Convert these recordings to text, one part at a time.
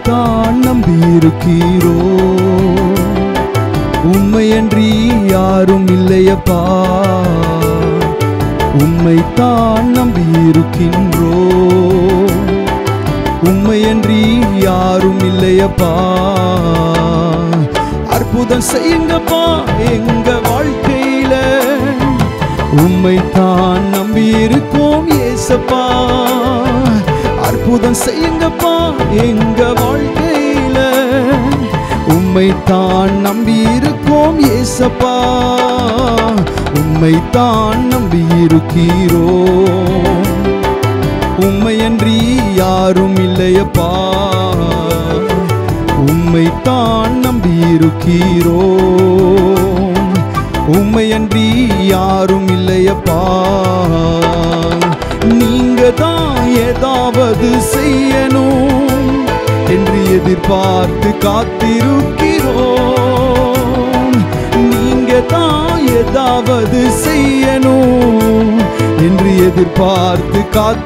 உம்மைத்தான் நம்பியிருக்கிறோ உம்மையன்றி யாரும் இல்லையப்பா உம்மைத்தான் நம்பியிருக்கின்றோ உம்மையன்றி யாரும் இல்லையப்பா அற்புதம் செய்யுங்கப்பா எங்க வாழ்க்கையில உம்மைத்தான் நம்பி இருக்கோம் ஏசப்பா அற்புதம் செய்யுங்கப்பா எங்க வாழ்க்கையில உம்மைத்தான் நம்பி இருக்கோம் ஏசப்பா உம்மைத்தான் நம்பி இருக்கிறோம் உம்மையன்றி யாரும் இல்லையப்பா உம்மைத்தான் நம்பி இருக்கிறோம் உம்மையன்றி யாரும் இல்லையப்பா நீங்க தான் ஏதாவது செய்யணும் என்று எதிர்பார்த்து காத்திருக்கிறோம் நீங்க தான் ஏதாவது செய்யணும் என்று எதிர்பார்த்து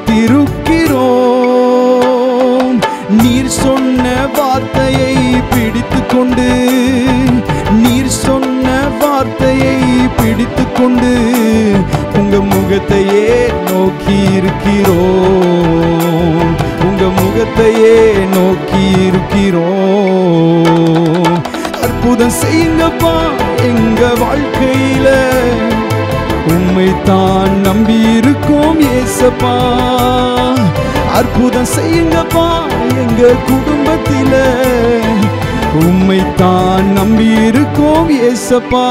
காத்திருக்கிறோம் நீர் சொன்ன வார்த்தையை பிடித்து கொண்டு நீர் சொன்ன வார்த்தையை பிடித்து கொண்டு உங்க முகத்தையே நோக்கி இருக்கிறோம் உங்க முகத்தையே நோக்கி இருக்கிறோம் அற்புதம் செய்யுங்கப்பா எங்க வாழ்க்கையில உம்மைத்தான் நம்பி இருக்கோம் ஏசப்பா அற்புதம் செய்யுங்கப்பா எங்க குடும்பத்தில உம்மைத்தான் நம்பி இருக்கோம் ஏசப்பா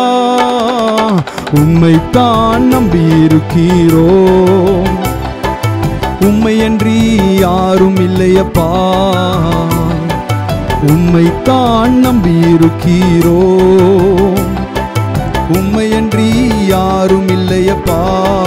உம்மைத்தான் நம்பி இருக்கிறோம் உம்மையன்றி யாரும் இல்லையப்பா உம்மைத்தான் நம்பி இருக்கிறோம் உம்மையன்றி யாரும் இல்லையப்பா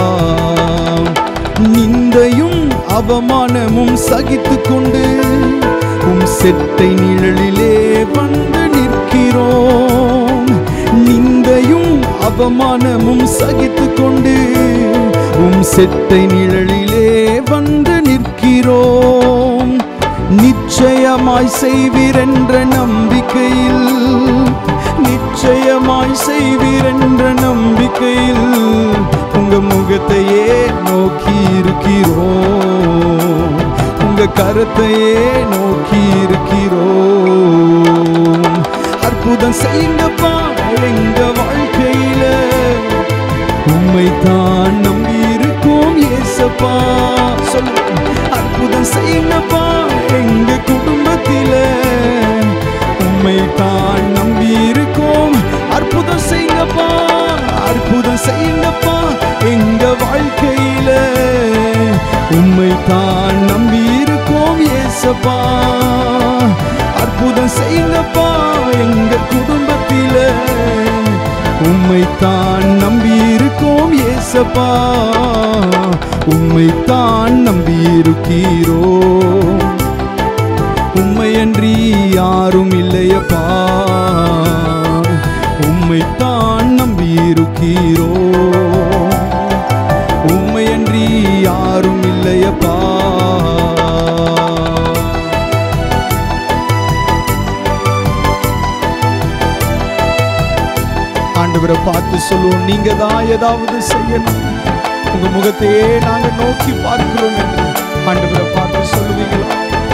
நிந்தையும் அவமானமும் சகித்து கொண்டு உம் செட்டை நிழலிலே வந்து நிற்கிறோம் நிந்தையும் அவமானமும் சகித்து கொண்டு உம் செட்டை நிழலிலே வந்து நிற்கிறோம் நிச்சயமாய் செய்வீரென்ற நம்பிக்கையில் நிச்சயமாய் செய்வீரென்ற நம்பிக்கையில் உங்க முகத்தையே நோக்கி இருக்கிறோம் உங்க கரத்தையே நோக்கி இருக்கிறோம் அற்புதம் செய்யுங்கப்பா எங்க வாழ்க்கையில உம்மைத்தான் நம்பி இருக்கோம் ஏசப்பா சொல்லு அற்புதம் செய்யுங்கப்பா எங்க குடும்பத்தில உம்மைத்தான் நம்பி இருக்கோம் அற்புதம் செய்யுங்கப்பா அற்புதம் செய்யுங்கப்பா எங்க வாழ்க்கையில உம்மைத்தான் நம்பி இருக்கோம் ஏசப்பா அற்புதம் செய்யுங்கப்பா எங்க குடும்பத்தில உம்மைத்தான் நம்பி இருக்கோம் ஏசப்பா உம்மைத்தான் நம்பி இருக்கிறோம் உம்மையன்றி யாரும் இல்லையப்பா உம்மைத்தான் நம்பி இருக்கிறோம் உம்மையன்றி யாரும் இல்லையப்பா ஆண்டவரை பார்த்து சொல்லுவோம் நீங்க தான் ஏதாவது செய்யணும் உங்க முகத்தையே நாங்க நோக்கி பார்க்கிறோம் என்று ஆண்டவரை பார்த்து சொல்லுவீங்களா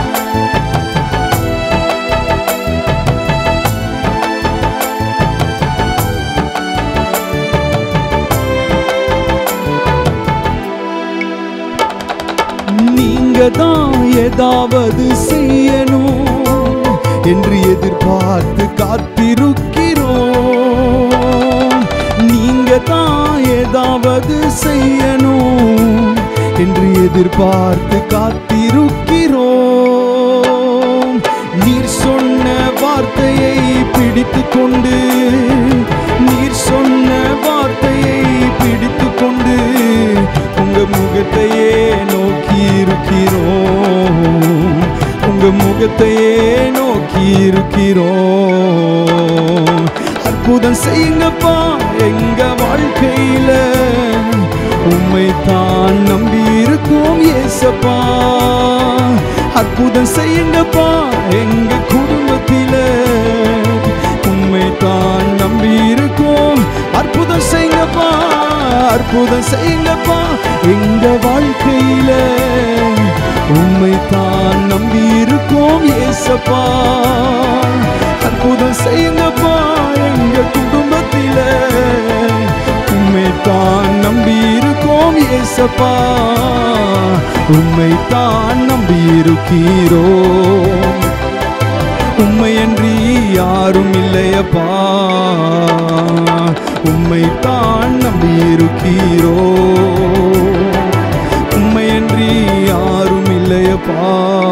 நீங்க தான் ஏதாவது செய்யணும் என்று எதிர்பார்த்து காத்திருக்கிறோம் நீங்க தான் ஏதாவது செய்யணும் என்று எதிர்பார்த்து காத்திருக்கிறோம் நீர் சொன்ன வார்த்தையை பிடித்து கொண்டு நீர் சொன்ன வார்த்தையை பிடித்து கொண்டு உங்க முகத்தையே நோக்கி இருக்கிறோம் உங்க முகத்தையே நோக்கி இருக்கிறோம் அற்புதம் செய்யுங்கப்பா எங்க வாழ்க்கையில உம்மை தான் நம்பி இருக்கோம் ஏசப்பா அற்புதம் செய்யுங்கப்பா எங்க குடும்பத்தில உண்மை தான் நம்பி இருக்கோம் அற்புதம் செய்யுங்கப்பா அற்புதம் செய்யுங்கப்பா எங்க வாழ்க்கையில உண்மை தான் நம்பி இருக்கோம் ஏசப்பா அற்புதம் செய்யுங்கப்பா எங்க குடும்பத்தில உண்மை தான் நம்பி இருக்கோம் ஏசப்பா உண்மை தான் நம்பி இருக்கிறோம் உண்மையன்றி யாரும் இல்லையப்பா உண்மை தான் நம்பி இருக்கிறோ உண்மையன்றி யாரும் இல்லையப்பா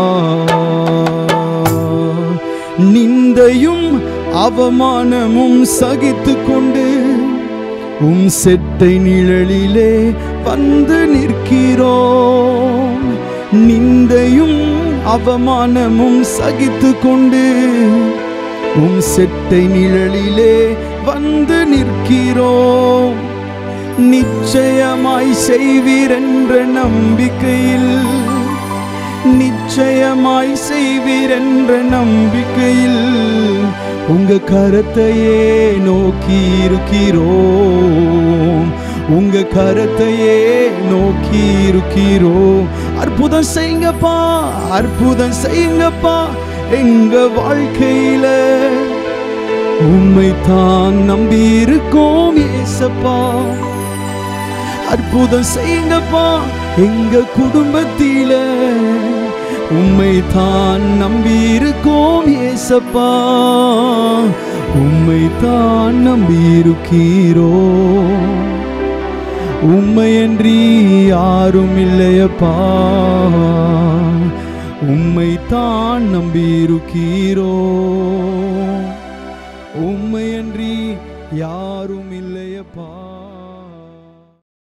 நிந்தையும் அவமானமும் சகித்து கொண்டு உம் செட்டை நிழலிலே வந்து நிற்கிறோம் நிந்தையும் அவமானமும் சகித்து கொண்டு உம் செட்டை நிழலிலே வந்து நிற்கிறோம் நிச்சயமாய் செய்வீரென்ற நம்பிக்கையில் நிச்சயமாய் செய்வீரென்ற நம்பிக்கையில் உங்க கரத்தையே நோக்கி இருக்கிறோம் உங்க கரத்தையே நோக்கி இருக்கிறோம் அற்புதம் செய்யுங்கப்பா அற்புதம் செய்யுங்கப்பா எங்க வாழ்க்கையில உண்மை தான் நம்பி இருக்கோம் ஏசப்பா அற்புதம் செய்யுங்கப்பா எங்க குடும்பத்தில உண்மை தான் நம்பி இருக்கோம் ஏசப்பா உண்மை தான் நம்பி இருக்கிறோம் உண்மையன்றி யாரும் இல்லையப்பா உம்மை தான் நம்பி இருக்கிறோம் உண்மையன்றி யாரும் இல்லையப்பா